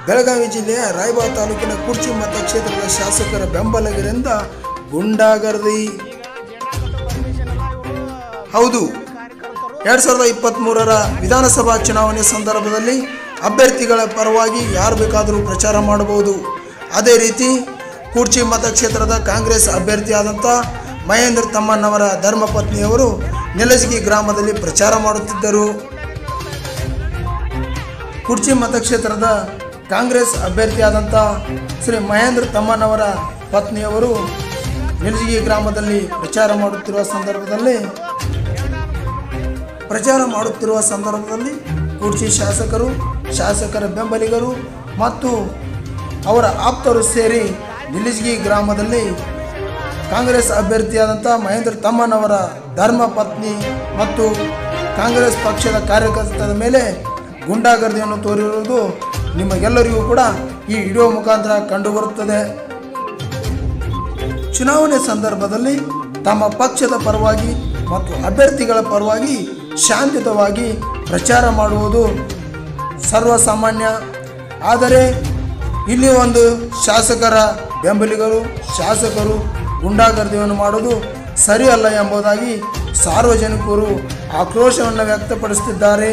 ಬೆಳಗಾವಿ ಜಿಲ್ಲೆಯ ರಾಯಬಾಗ್ ತಾಲೂಕಿನ ಕುರ್ಚಿ ಮತಕ್ಷೇತ್ರದ ಶಾಸಕರ ಬೆಂಬಲಿಗರಿಂದ ಗುಂಡಾಗರ್ದಿ ಹೌದು ಎರಡ್ ಸಾವಿರದ ಇಪ್ಪತ್ತ್ಮೂರರ ವಿಧಾನಸಭಾ ಚುನಾವಣೆ ಸಂದರ್ಭದಲ್ಲಿ ಅಭ್ಯರ್ಥಿಗಳ ಪರವಾಗಿ ಯಾರು ಬೇಕಾದರೂ ಪ್ರಚಾರ ಮಾಡಬಹುದು ಅದೇ ರೀತಿ ಕುರ್ಚಿ ಮತಕ್ಷೇತ್ರದ ಕಾಂಗ್ರೆಸ್ ಅಭ್ಯರ್ಥಿಯಾದಂಥ ಮಹೇಂದ್ರ ತಮ್ಮಣ್ಣವರ ಧರ್ಮಪತ್ನಿಯವರು ನೆಲಜಗಿ ಗ್ರಾಮದಲ್ಲಿ ಪ್ರಚಾರ ಮಾಡುತ್ತಿದ್ದರು ಕುರ್ಚಿ ಮತಕ್ಷೇತ್ರದ ಕಾಂಗ್ರೆಸ್ ಅಭ್ಯರ್ಥಿಯಾದಂಥ ಶ್ರೀ ಮಹೇಂದ್ರ ತಮ್ಮಣ್ಣವರ ಪತ್ನಿಯವರು ನಿಲಜಗಿ ಗ್ರಾಮದಲ್ಲಿ ಪ್ರಚಾರ ಮಾಡುತ್ತಿರುವ ಸಂದರ್ಭದಲ್ಲಿ ಪ್ರಚಾರ ಮಾಡುತ್ತಿರುವ ಸಂದರ್ಭದಲ್ಲಿ ಕುರ್ಚಿ ಶಾಸಕರು ಶಾಸಕರ ಬೆಂಬಲಿಗರು ಮತ್ತು ಅವರ ಆಪ್ತರು ಸೇರಿ ನಿಲಿಜ್ಗಿ ಗ್ರಾಮದಲ್ಲಿ ಕಾಂಗ್ರೆಸ್ ಅಭ್ಯರ್ಥಿಯಾದಂಥ ಮಹೇಂದ್ರ ತಮ್ಮನವರ ಧರ್ಮ ಪತ್ನಿ ಮತ್ತು ಕಾಂಗ್ರೆಸ್ ಪಕ್ಷದ ಕಾರ್ಯಕರ್ತರ ಮೇಲೆ ಗುಂಡಾಗರ್ದಿಯನ್ನು ತೋರಿರುವುದು ನಿಮಗೆಲ್ಲರಿಗೂ ಕೂಡ ಈ ವಿಡಿಯೋ ಮುಖಾಂತರ ಕಂಡುಬರುತ್ತದೆ ಚುನಾವಣೆ ಸಂದರ್ಭದಲ್ಲಿ ತಮ್ಮ ಪಕ್ಷದ ಪರವಾಗಿ ಮತ್ತು ಅಭ್ಯರ್ಥಿಗಳ ಪರವಾಗಿ ಶಾಂತಿಯುತವಾಗಿ ಪ್ರಚಾರ ಮಾಡುವುದು ಸರ್ವಸಾಮಾನ್ಯ ಆದರೆ ಇಲ್ಲಿ ಒಂದು ಶಾಸಕರ ಬೆಂಬಲಿಗರು ಶಾಸಕರು ಗುಂಡಾಗರ್ದಿಯನ್ನು ಮಾಡುವುದು ಸರಿಯಲ್ಲ ಎಂಬುದಾಗಿ ಸಾರ್ವಜನಿಕರು ಆಕ್ರೋಶವನ್ನು ವ್ಯಕ್ತಪಡಿಸುತ್ತಿದ್ದಾರೆ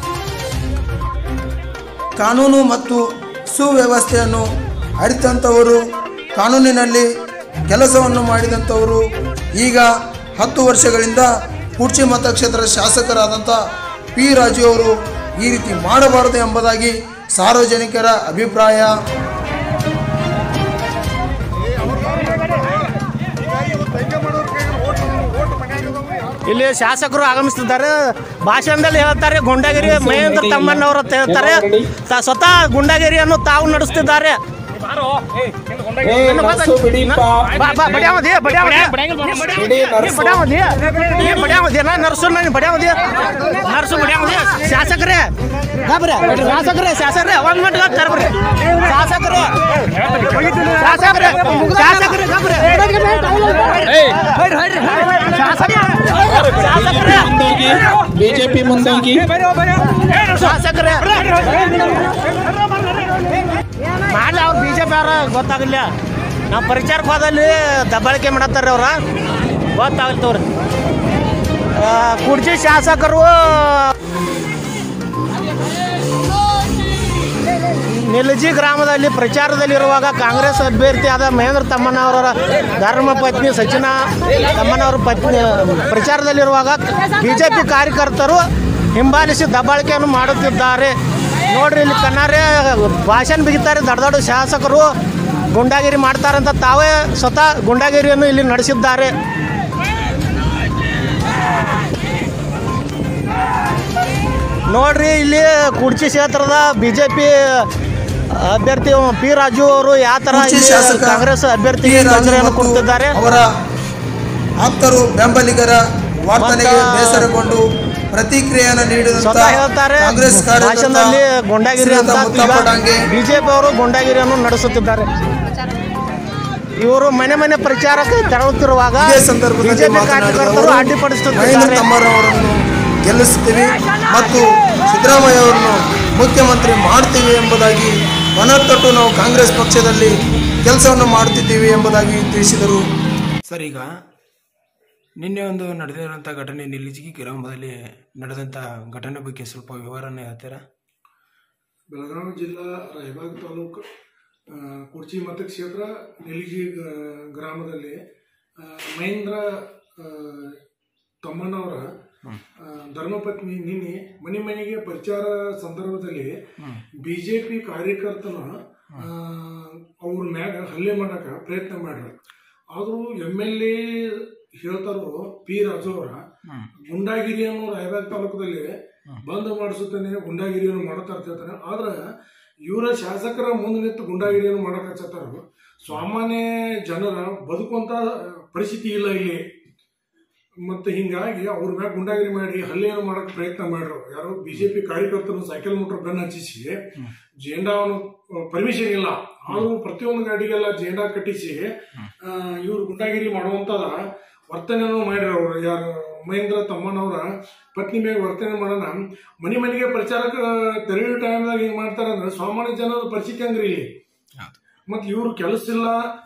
ಕಾನೂನು ಮತ್ತು ಸುವ್ಯವಸ್ಥೆಯನ್ನು ಅರಿತಂಥವರು ಕಾನೂನಿನಲ್ಲಿ ಕೆಲಸವನ್ನು ಮಾಡಿದಂಥವರು ಈಗ ಹತ್ತು ವರ್ಷಗಳಿಂದ ಕುರ್ಚಿ ಮತಕ್ಷೇತ್ರದ ಶಾಸಕರಾದಂಥ ಪಿ ರಾಜು ಅವರು ಈ ರೀತಿ ಮಾಡಬಾರದು ಎಂಬುದಾಗಿ ಸಾರ್ವಜನಿಕರ ಅಭಿಪ್ರಾಯ ಇಲ್ಲಿ ಶಾಸಕರು ಆಗಮಿಸುತ್ತಿದ್ದಾರೆ ಭಾಷಣದಲ್ಲಿ ಹೇಳ್ತಾರೆ ಗುಂಡಗಿರಿ ಮಹೇಂದ್ರ ತಮ್ಮಣ್ಣವರು ಅಂತ ಹೇಳ್ತಾರೆ ತ- ಸ್ವತಃ ಗುಂಡಗಿರಿಯನ್ನು ತಾವು ನಡೆಸುತ್ತಿದ್ದಾರೆ ಏ ನರ್ಸು ಬಿಡಿಪ್ಪ ಬಾ, ಬಾ, ಬಡ್ಯಾವಧಿ, ಬಡ್ಯಾವಧಿ. ಬಿಡಿ ನರ್ಸು ಬಡ್ಯಾವಧಿ. ಏ, ಬಡ್ಯಾವಧಿ, ನಾ ನರ್ಸು ನಾನು ಬಡ್ಯಾವಧಿ. ನರ್ಸು ಬಡ್ಯಾವಧಿ. ಶಾಸಕರೇ ಗಾಬ್ರೆ, ಶಾಸಕರೇ ಶಾಸಕರೇ ಒಂದ್ ಮಿನಿಟ್ ಗಾಬ್ ತರ್ಬ್ರಿ. ಶಾಸಕರೇ ಶಾಸಕರೇ ಶಾಸಕರೇ ಗಾಬ್ರೆ. ಶಾಸಕರೇ ಶಾಸಕರೇ ಮುಂದೋಗಿ ಬಿಜೆಪಿ ಮುಂದೋಗಿ ಶಾಸಕರೇ ಮಾಡ್ಲಿ ಅವ್ರು ಬಿಜೆಪಿ ಅವ್ರ ಗೊತ್ತಾಗಲ್ಲ ನಾವು ಪರಿಚಾರಕ್ಕೆ ಹೋದಲ್ಲಿ ದಬ್ಬಾಳಿಕೆ ಮಾಡತ್ತಾರೆ ಅವ್ರ ಗೊತ್ತಾಗಲ್ಲ ತವ್ರಿ ಕುಡ್ಜಿ ಶಾಸಕರು ನಿಲಜಿ ಗ್ರಾಮದಲ್ಲಿ ಪ್ರಚಾರದಲ್ಲಿರುವಾಗ ಕಾಂಗ್ರೆಸ್ ಅಭ್ಯರ್ಥಿ ಆದ ಮಹೇಂದ್ರ ತಮ್ಮನವರ ಧರ್ಮ ಪತ್ನಿ ಸಚಿನ ತಮ್ಮನವರ ಪತ್ನಿ ಪ್ರಚಾರದಲ್ಲಿರುವಾಗ ಬಿಜೆಪಿ ಕಾರ್ಯಕರ್ತರು ಹಿಂಬಾಲಿಸಿ ದಬ್ಬಾಳಿಕೆಯನ್ನು ಮಾಡುತ್ತಿದ್ದಾರೆ ನೋಡ್ರಿ ಇಲ್ಲಿ ಕಣ್ಣಾರೆ ಭಾಷಣ ಬಿಗಿತಾರೆ ದೊಡ್ಡ ದೊಡ್ಡ ಶಾಸಕರು ಗುಂಡಾಗಿರಿ ಮಾಡ್ತಾರಂತ ತಾವೇ ಸ್ವತಃ ಗುಂಡಾಗಿರಿಯನ್ನು ಇಲ್ಲಿ ನಡೆಸಿದ್ದಾರೆ ನೋಡ್ರಿ ಇಲ್ಲಿ ಕುಡ್ಚಿ ಕ್ಷೇತ್ರದ ಬಿಜೆಪಿ ಅಭ್ಯರ್ಥಿ ಪಿ ರಾಜು ಅವರು ಯಾವ ತರ ಕುರ್ಚಿ ಇಲ್ಲಿ ಶಾಸಕ ಕಾಂಗ್ರೆಸ್ ಅಭ್ಯರ್ಥಿ ಪಿ. ರಾಜು ತೊಂದರೆಯನ್ನು ಮತ್ತು ಕೊಡ್ತಿದ್ದಾರೆ ಅವರ ಆಪ್ತರು ಬೆಂಬಲಿಗರ ವರ್ತನೆಗೆ ಮತ್ತ- ಬೇಸರಗೊಂಡು ಪ್ರತಿಕ್ರಿಯೆಯನ್ನು ನೀಡಿದಂತ ಸ್ವತಃ ಹೇಳ್ತಾರೆ ಕಾಂಗ್ರೆಸ್ ಭಾಷಣದಲ್ಲಿ ಗುಂಡಾಗಿರಿ ಶ್ರೀಯುತ ಅಂತ ಮುತ್ತಪ್ಪ ಡಾಂಗೆ ಬಿಜೆಪಿ ಅವರು ಗುಂಡಾಗಿರಿಯನ್ನು ನಡೆಸುತ್ತಿದ್ದಾರೆ ಇವರು ಮನೆ ಮನೆ ಪ್ರಚಾರಕ್ಕೆ ತೆರಳುತ್ತಿರುವಾಗ ಇದೇ ಸಂದರ್ಭದಲ್ಲಿ ಬಿಜೆಪಿ ಮಾತನಾಡಿದ ಕಾರ್ಯಕರ್ತರು ಅವರು ಮಹೇಂದ್ರ ಅಡ್ಡಿಪಡಿಸುತ್ತಿದ್ದಾರೆ ತಮ್ಮರವರನ್ನು ಗೆಲ್ಲಿಸುತ್ತೀವಿ ಮತ್ತು ಸಿದ್ದರಾಮಯ್ಯ ಅವರನ್ನು ಮುಖ್ಯಮಂತ್ರಿ ಮಾಡ್ತೀವಿ ಎಂಬುದಾಗಿ ಮನತೊಟ್ಟು ನಾವು ಕಾಂಗ್ರೆಸ್ ಪಕ್ಷದಲ್ಲಿ ಕೆಲಸವನ್ನು ಮಾಡುತ್ತಿದ್ದೀವಿ ಎಂಬುದಾಗಿ ತಿಳಿಸಿದರು ಸರ್ ಈಗ ನಿನ್ನೆ ಒಂದು ನಡೆದಿರುವಂಥ ಘಟನೆ ನಿಲಿಜಿಗಿ ಗ್ರಾಮದಲ್ಲಿ ನಡೆದಂಥ ಘಟನೆ ಬಗ್ಗೆ ಸ್ವಲ್ಪ ವಿವರಣೆ ಹೇಳ್ತೀರಾ ಬೆಳಗಾವಿ ಜಿಲ್ಲಾ ರಾಯಬಾಗ್ ತಾಲೂಕು ಆ, ಕುರ್ಚಿ ಮತಕ್ಷೇತ್ರ ನಿಲಿಗಿ ಗ- ಗ್ರಾಮದಲ್ಲಿ ಆ, ಮಹೇಂದ್ರ ಆ, ತಮ್ಮಣ್ಣವರ ಆ, ಧರ್ಮಪತ್ನಿ ನಿನ್ನೆ ಮನೆ ಮನೆಗೆ ಪ್ರಚಾರ ಸಂದರ್ಭದಲ್ಲಿ ಬಿಜೆಪಿ ಕಾರ್ಯಕರ್ತನ ಆ, ಅವ್ರ ಮ್ಯಾಗ ಹಲ್ಲೆ ಮಾಡಕ ಪ್ರಯತ್ನ ಮಾಡ್ಯಾರ ಆದರೂ ಎಮ್ ಎಲ್ ಎ ಹೇಳ್ತಾರೋ ಪಿ ರಾಜು ಅವರ ಗುಂಡಾಗಿರಿಯನ್ನು ರಾಯಬಾಗ್ ತಾಲೂಕದಲ್ಲಿ ಬಂದ್ ಮಾಡಿಸುತ್ತಾನೆ ಗುಂಡಾಗಿರಿಯನ್ನು ಮಾಡುತ್ತಾ ಇರ್ತಿರ್ತಾನೆ ಆದ್ರೆ ಇವರ ಶಾಸಕರ ಮುಂದೆ ನಿಂತು ಗುಂಡಾಗಿರಿಯನ್ನು ಮಾಡಕ್ ಹಚ್ಚತ್ತಾರ ಸಾಮಾನ್ಯ ಜನರ ಬದುಕುವಂತ ಪರಿಸ್ಥಿತಿ ಇಲ್ಲ ಇಲ್ಲಿ ಮತ್ತೆ ಹಿಂಗಾಗಿ ಅವ್ರ ಮ್ಯಾಗ ಗುಂಡಾಗಿರಿ ಮಾಡಿ ಹಲ್ಲೆಯನ್ನು ಮಾಡಕ್ ಪ್ರಯತ್ನ ಮಾಡ್ರು ಯಾರು ಬಿಜೆಪಿ ಕಾರ್ಯಕರ್ತರು ಸೈಕಲ್ ಮೋಟರ್ ಬೆನ್ನ ಹಚ್ಚಿಸಿ ಜೇಂಡಾವನ್ನು ಪರ್ಮಿಷನ್ ಇಲ್ಲ ಆದ್ರೂ ಪ್ರತಿಯೊಂದು ಗಾಡಿಗೆಲ್ಲ ಜೇಂಡಾ ಕಟ್ಟಿಸಿ ಇವ್ರು ಗುಂಡಾಗಿರಿ ಮಾಡುವಂತದ ವರ್ತನೆಯನ್ನು ಮಾಡ್ಯಾರ ಅವ್ರು ಯಾರು ಮಹೇಂದ್ರ ತಮ್ಮನವರ ಪತ್ನಿ ಮೇಲೆ ವರ್ತನೆ ಮಾಡೋಣ ಮನೆ ಮನೆಗೆ ಪ್ರಚಾರಕ್ಕೆ ತೆರಳಿದ ಟೈಮ್ದಾಗ ಹಿಂಗೆ ಮಾಡ್ತಾರೆ ಅಂದ್ರೆ ಸಾಮಾನ್ಯ ಜನರ ಪರಿಸ್ಥಿತಿ ಹಂಗ್ರಿ ಇಲ್ಲಿ ಮತ್ತು ಇವರು ಕೆಲಸ ಇಲ್ಲ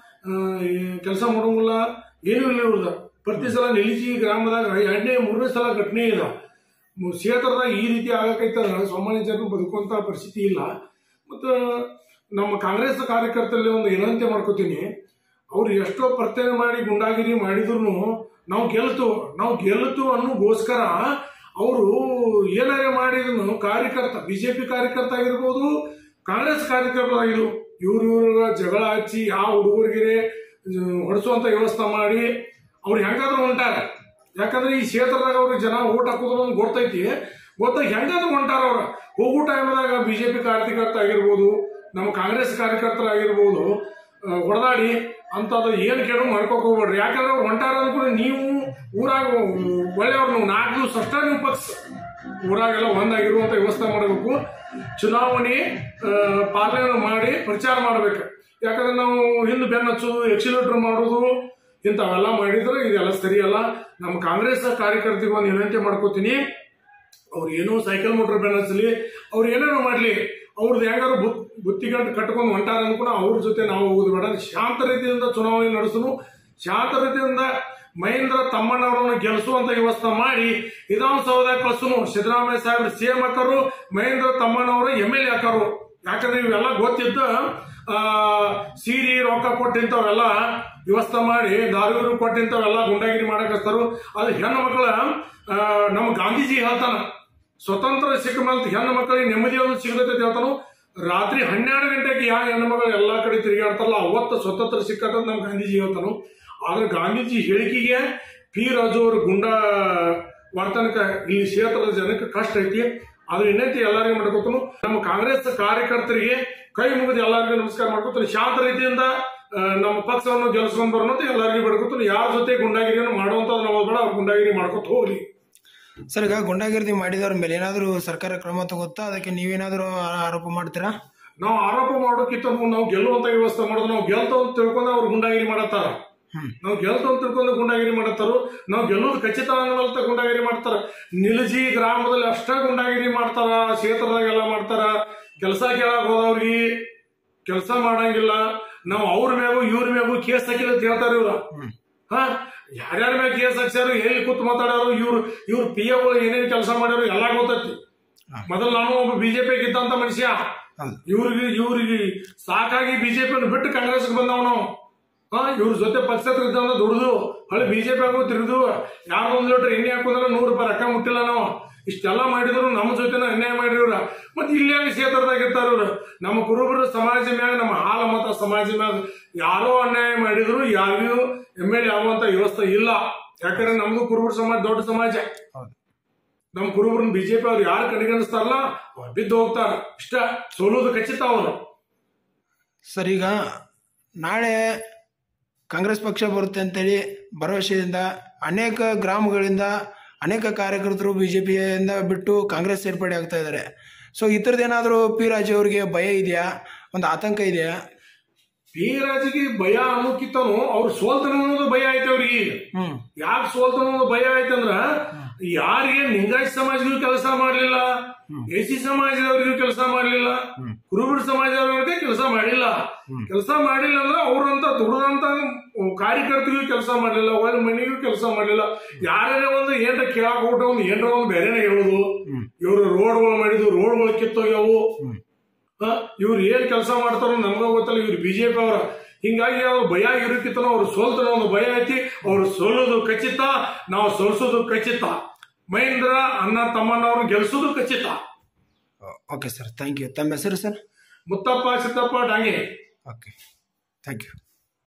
ಕೆಲಸ ಮಾಡೋಂಗಿಲ್ಲ ಏನೂ ಇಲ್ಲ ಇವ್ರದ ಪ್ರತಿ ಸಲ ನಿಲಿಸಿ ಗ್ರಾಮದಾಗ ಎರಡನೇ ಮೂರನೇ ಸಲ ಘಟನೆ ಇಲ್ಲ ಮು- ಕ್ಷೇತ್ರದಾಗ ಈ ರೀತಿ ಆಗಕೈತಂದ್ರೆ ಸಾಮಾನ್ಯ ಜನರು ಬದುಕುವಂತ ಪರಿಸ್ಥಿತಿ ಇಲ್ಲ ಮತ್ತು ನಮ್ಮ ಕಾಂಗ್ರೆಸ್ ಕಾರ್ಯಕರ್ತರಲ್ಲಿ ಒಂದು ವಿನಂತಿ ಮಾಡ್ಕೋತೀನಿ ಅವ್ರು ಎಷ್ಟೋ ಪ್ರತ್ಯೇಕ ಮಾಡಿ ಗುಂಡಾಗಿರಿ ಮಾಡಿದ್ರು ನಾವು ಗೆಲ್ತು ನಾವು ಗೆಲ್ತು ಅನ್ನೋಗೋಸ್ಕರ ಅವರು ಏನಾರೇ ಮಾಡಿದ್ರು ಕಾರ್ಯಕರ್ತ ಬಿಜೆಪಿ ಕಾರ್ಯಕರ್ತ ಆಗಿರ್ಬೋದು ಕಾಂಗ್ರೆಸ್ ಕಾರ್ಯಕರ್ತ ಆಗಿರು ಇವ್ರು ಇವ್ರ ಜಗಳ ಹಚ್ಚಿ ಯಾವ ಹುಡುಗರಿಗೆ ಹೊಡೆಸುವಂತ ವ್ಯವಸ್ಥೆ ಮಾಡಿ ಅವ್ರು ಹೆಂಗಾದ್ರೂ ಹೊಂಟಾರ ಯಾಕಂದ್ರೆ ಈ ಕ್ಷೇತ್ರದಾಗ ಅವ್ರಿಗೆ ಜನ ಓಟ್ ಹಾಕೋದು ಒಂದು ಗೊತ್ತೈತಿ ಗೊತ್ತಾಗ ಹೆಂಗಾದ್ರೂ ಹೊಂಟಾರ ಅವ್ರ ಹೋಗೋ ಟೈಮ್ದಾಗ ಬಿಜೆಪಿ ಕಾರ್ಯಕರ್ತ ಆಗಿರ್ಬೋದು ನಮ್ಮ ಕಾಂಗ್ರೆಸ್ ಕಾರ್ಯಕರ್ತರಾಗಿರ್ಬೋದು ಹೊಡೆದಾಡಿ ಅಂತದ್ದು ಏನು ಕೇಳು ಮಾಡ್ಕೋಕ್ ಹೋಗ್ಬೇಡ್ರಿ ಯಾಕಂದ್ರೆ ಅವ್ರು ಹೊಂಟಾರ ಅಂದ್ಕೊಂಡು ನೀವು ಊರಾಗ ಒಳ್ಳೆಯವ್ರು ನೀವು ನಾಲ್ಕು ದಿವಸ ಅಷ್ಟೇ ನೀವು ಪಕ್ಷ ಊರಾಗೆಲ್ಲ ಒಂದಾಗಿರುವಂತ ವ್ಯವಸ್ಥೆ ಮಾಡಬೇಕು ಚುನಾವಣೆ ಆ, ಪಾಲನೆ ಮಾಡಿ ಪ್ರಚಾರ ಮಾಡ್ಬೇಕು ಯಾಕಂದ್ರೆ ನಾವು ಹಿಂದೆ ಬೆನ್ನ ಹಚ್ಚೋದು ಎಕ್ಸಿಲೇಟರ್ ಮಾಡೋದು ಇಂಥವೆಲ್ಲ ಮಾಡಿದ್ರೆ ಇದೆಲ್ಲ ಸರಿಯಲ್ಲ ನಮ್ಮ ಕಾಂಗ್ರೆಸ್ ಕಾರ್ಯಕರ್ತರಿಗೆ ಒಂದು ವಿನಂತಿ ಮಾಡ್ಕೋತೀನಿ ಅವ್ರು ಏನೋ ಸೈಕಲ್ ಮೋಟರ್ ಬೆನ್ನ ಹಚ್ಚಲಿ ಅವ್ರು ಏನೇನೋ ಮಾಡ್ಲಿ ಅವ್ರದ್ದು ಹೆಂಗಾರು ಬುತ್ ಬುತ್ತಿಗಂಟು ಕಟ್ಕೊಂಡು ಹೊಂಟಾರ ಅನ್ಕೊಂಡು ಅವ್ರ ಜೊತೆ ನಾವು ಹೋಗೋದು ಬೇಡ ಶಾಂತ ರೀತಿಯಿಂದ ಚುನಾವಣೆ ನಡೆಸಲು ಶಾಂತ ರೀತಿಯಿಂದ ಮಹೇಂದ್ರ ತಮ್ಮಣ್ಣವರನ್ನು ಗೆಲ್ಲಿಸುವಂತ ವ್ಯವಸ್ಥೆ ಮಾಡಿ ವಿಧಾನಸೌಧದಾಗ ಕಳ್ಸುನು ಸಿದ್ದರಾಮಯ್ಯ ಸಾಹೇಬ್ರು ಸಿಎಂ ಹಾಕರು Mahendra Tammannavar M L A ಹಾಕರು ಯಾಕಂದ್ರೆ ಇವೆಲ್ಲ ಗೊತ್ತಿದ್ದ ಆ, ಸೀರಿ ರೊಕ್ಕ ಕೊಟ್ಟಿಂತವೆಲ್ಲ ವ್ಯವಸ್ಥೆ ಮಾಡಿ ದಾರಿಗಳು ಕೊಟ್ಟಿಂತವೆಲ್ಲ ಗುಂಡಾಗಿರಿ ಮಾಡಕ್ ಹಚ್ತಾರು ಅದು ಹೆಣ್ಣು ಮಕ್ಕಳ ಆ, ನಮ್ಮ ಗಾಂಧೀಜಿ ಹೇಳ್ತಾನ ಸ್ವತಂತ್ರ ಸಿಕ್ಕ ಮೇಲೆ ಹೆಣ್ಣು ಮಕ್ಕಳಿಗೆ ನೆಮ್ಮದಿ ಒಂದು ಸಿಗತೈತೆ ಹೇಳ್ತಾನು ರಾತ್ರಿ ಹನ್ನೆರಡು ಗಂಟೆಗೆ ಯಾವ ಹೆಣ್ಣು ಮಕ್ಕಳು ಎಲ್ಲಾ ಕಡೆ ತಿರುಗಾಡ್ತಾರಲ್ಲ ಅವತ್ತು ಸ್ವತಂತ್ರ ಸಿಕ್ಕಂತ ನಮ್ಮ ಗಾಂಧೀಜಿ ಹೇಳ್ತಾನು ಆದ್ರೆ ಗಾಂಧೀಜಿ ಹೇಳಿಕೆಗೆ ಪಿ ರಾಜು ಅವ್ರ ಗುಂಡ ವರ್ತನಕ ಈ ಕ್ಷೇತ್ರದ ಜನಕ್ಕೆ ಕಷ್ಟ ಐತಿ ಅದು ಇನ್ನೈತಿ ಎಲ್ಲರಿಗೂ ಮಾಡ್ಕೊತನು ನಮ್ಮ ಕಾಂಗ್ರೆಸ್ ಕಾರ್ಯಕರ್ತರಿಗೆ ಕೈ ಮುಗಿದು ಎಲ್ಲರಿಗೂ ನಮಸ್ಕಾರ ಮಾಡ್ಕೊತಾನೆ ಶಾಂತ ರೀತಿಯಿಂದ ಆ, ನಮ್ಮ ಪಕ್ಷವನ್ನು ಗೆಲ್ಸ್ಕೊಂಡ್ ಬರೋಣ ಅಂತ ಎಲ್ಲರಿಗೂ ಬಿಡ್ಕೊತಾನೆ ಯಾರ ಜೊತೆ ಗುಂಡಾಗಿರಿಯನ್ನು ಮಾಡುವಂತದ್ದು ನಾವು ಬೇಡ ಅವ್ರು ಗುಂಡಾಗಿರಿ ಮಾಡ್ಕೊತ ಹೋಗ್ಲಿ ಸರ್ ಈಗ ಗುಂಡಾಗಿರ್ದಿ ಮಾಡಿದವ್ರ ಮೇಲೆ ಏನಾದರೂ ಸರ್ಕಾರ ಕ್ರಮ ತಗೋತಾ ಅದಕ್ಕೆ ನೀವೇನಾದರೂ ಆರೋಪ ಮಾಡ್ತೀರಾ ನಾವು ಆರೋಪ ಮಾಡೋಕ್ಕಿಂತ ನಾವು ಗೆಲ್ಲುವಂತ ವ್ಯವಸ್ಥೆ ಮಾಡೋದು ನಾವು ಗೆಲ್ತು ಅಂತ ತಿಳ್ಕೊಂಡು ಅವ್ರು ಗುಂಡಾಗಿರಿ ಮಾಡತ್ತಾರ ನಾವು ಗೆಲ್ತು ಅಂತ ತಿಳ್ಕೊಂಡು ಗುಂಡಾಗಿರಿ ಮಾಡತ್ತಾರು ನಾವು ಗೆಲ್ಲೋದು ಖಚಿತ ಅನ್ನೋದಲ್ತ ಗುಂಡಾಗಿರಿ ಮಾಡ್ತಾರ ನಿಲಜಿ ಗ್ರಾಮದಲ್ಲಿ ಅಷ್ಟೇ ಗುಂಡಾಗಿರಿ ಮಾಡ್ತಾರ ಕ್ಷೇತ್ರದಾಗೆಲ್ಲ ಮಾಡ್ತಾರ ಕೆಲಸ ಕೇಳಕ್ ಹೋದವ್ರಿಗೆ ಕೆಲಸ ಮಾಡಂಗಿಲ್ಲ ನಾವು ಅವ್ರ ಮ್ಯಾಗು ಇವ್ರ ಮ್ಯಾಗು ಕೇಸ್ ಹಾಕಿಲ್ಲ ಅಂತ ಹೇಳ್ತಾರ ಇವ್ರ ಹಾ ಯಾರ್ಯಾರ ಮ್ಯಾಗ ಕೇಸ್ ಹಾಕ್ಸ್ಯಾರು ಎಲ್ಲಿ ಕೂತ್ ಮಾತಾಡ್ಯಾರು ಇವ್ರು ಇವ್ರ ಪಿ ಎಗಳು ಏನೇನ್ ಕೆಲಸ ಮಾಡ್ಯಾರು ಎಲ್ಲಾ ಗೊತ್ತೈತಿ ಮೊದಲು ನಾನು ಒಬ್ಬ ಬಿಜೆಪಿ ಇದ್ದಂತ ಮನುಷ್ಯ ಇವ್ರಿಗೆ ಇವ್ರಿಗೆ ಸಾಕಾಗಿ ಬಿಜೆಪಿ ಬಿಟ್ಟು ಕಾಂಗ್ರೆಸ್ಗೆ ಬಂದವ ನಾವು ಹಾ ಇವ್ರ ಜೊತೆ ಪಕ್ಷದ ಇದ್ದಂತ ದುಡ್ದು ಹಳೆ ಬಿಜೆಪಿ ಆಗೋ ತಿರುದು ಯಾರು ಒಂದ್ ಲೀಟರ್ ಎಣ್ಣೆ ಹಾಕೋದ್ರೆ ನೂರು ರೂಪಾಯಿ ರೊಕ್ಕ ಮುಟ್ಟಿಲ್ಲ ನಾವು ಇಷ್ಟೆಲ್ಲ ಮಾಡಿದ್ರು ನಮ್ಮ ಜೊತೆನ ಅನ್ಯಾಯ ಮಾಡಿವ್ರ ಮತ್ತೆ ಇಲ್ಲೇ ಕ್ಷೇತ್ರದಾಗ ಇರ್ತಾರ ಇವ್ರು ನಮ್ಮ ಕುರುಬರ ಸಮಾಜ ಮ್ಯಾಗ ನಮ್ಮ ಹಾಲ ಮತ ಸಮಾಜ ಮ್ಯಾಗ ಯಾರೋ ಅನ್ಯಾಯ ಮಾಡಿದ್ರು ಯಾರಿಗೂ ಎಮ್ ಎಲ್ ಎ ಆಗುವಂತ ವ್ಯವಸ್ಥೆ ಇಲ್ಲ ಯಾಕಂದ್ರೆ ನಮ್ದು ಕುರುಬರ ಸಮಾಜ ದೊಡ್ಡ ಸಮಾಜ ನಮ್ಮ ಕುರುಬರನ್ನ ಬಿಜೆಪಿ ಅವ್ರು ಯಾರು ಕಡೆಗಣಿಸ್ತಾರಲ್ಲ ಅವ್ರು ಬಿದ್ದು ಹೋಗ್ತಾರ ಇಷ್ಟ ಸೋಲೋದು ಖಚಿತ ಅವರು ಸರ್ ಈಗ ನಾಳೆ ಕಾಂಗ್ರೆಸ್ ಪಕ್ಷ ಬರುತ್ತೆ ಅಂತೇಳಿ ಭರವಸೆಯಿಂದ ಅನೇಕ ಗ್ರಾಮಗಳಿಂದ ಅನೇಕ ಕಾರ್ಯಕರ್ತರು ಬಿ ಜೆ ಪಿಯಿಂದ ಬಿಟ್ಟು ಕಾಂಗ್ರೆಸ್ ಸೇರ್ಪಡೆ ಆಗ್ತಾ ಇದ್ದಾರೆ ಸೊ ಈ ಥರದ್ದೇನಾದರೂ ಪಿ ರಾಜು ಅವರಿಗೆ ಭಯ ಇದೆಯಾ ಒಂದು ಆತಂಕ ಇದೆಯಾ ಪಿ ರಾಜಿಗೆ ಭಯ ಅನ್ನೋಕ್ಕಿಂತನು ಅವ್ರು ಸೋಲ್ತಾನ ಅನ್ನೋದು ಭಯ ಐತೆ ಅವ್ರಿಗೆ ಹ್ಮ್ ಯಾಕೆ ಸೋಲ್ತಾನ ಅನ್ನೋದು ಭಯ ಐತಂದ್ರ ಯಾರಿಗೆ ಲಿಂಗಾಯತ ಸಮಾಜಗೂ ಕೆಲಸ ಮಾಡ್ಲಿಲ್ಲ ಎ ಸಿ ಸಮಾಜದವ್ರಿಗೂ ಕೆಲಸ ಮಾಡ್ಲಿಲ್ಲ ಕುರುಬರ ಸಮಾಜದವ್ರಿಗೆ ಕೆಲಸ ಮಾಡಿಲ್ಲ ಕೆಲಸ ಮಾಡಿಲ್ಲ ಅಂದ್ರೆ ಅವ್ರಂತ ದುಡಿದಂತ ಕಾರ್ಯಕರ್ತರಿಗೂ ಕೆಲಸ ಮಾಡ್ಲಿಲ್ಲ ಒಳ್ಳೆ ಮನೆಗೂ ಕೆಲಸ ಮಾಡ್ಲಿಲ್ಲ ಯಾರೇ ಒಂದು ಏನ್ರ ಕೇಳಕ್ ಹೋಗ್ಬಿಟ್ಟ ಒಂದು ಏನ್ರ ಒಂದು ಬೇರೆನೆ ಹೇಳುದು ಇವ್ರು ರೋಡ್ಗಳು ಮಾಡಿದ್ವು ರೋಡ್ಗಳು ಕಿತ್ತೋಗ್ಯಾವು ಹ? ಇವ್ರು ಏನ್ ಕೆಲಸ ಮಾಡ್ತಾರೋ ನಮ್ಗ ಗೊತ್ತಲ್ಲ ಇವ್ರು ಬಿಜೆಪಿ ಅವರ ಹಿಂಗಾಗಿ ಅವ್ರು ಭಯ ಇರಕ್ಕಿತ್ತನೋ ಅವ್ರು ಸೋಲ್ತಾರ ಒಂದು ಭಯ ಐತಿ ಅವ್ರು ಸೋಲೋದು ಖಚಿತ ನಾವು ಸೋಲ್ಸೋದು ಖಚಿತ ಮಹೇಂದ್ರ ಅಣ್ಣ ತಮ್ಮಣ್ಣವ್ರನ್ನ ಗೆಲ್ಸೋದು ಖಚಿತ ಓಕೆ ಸರ್ ಥ್ಯಾಂಕ್ ಯು ತಮ್ಮ ಹೆಸರು sir Muttappa Siddappa Dange okay thank you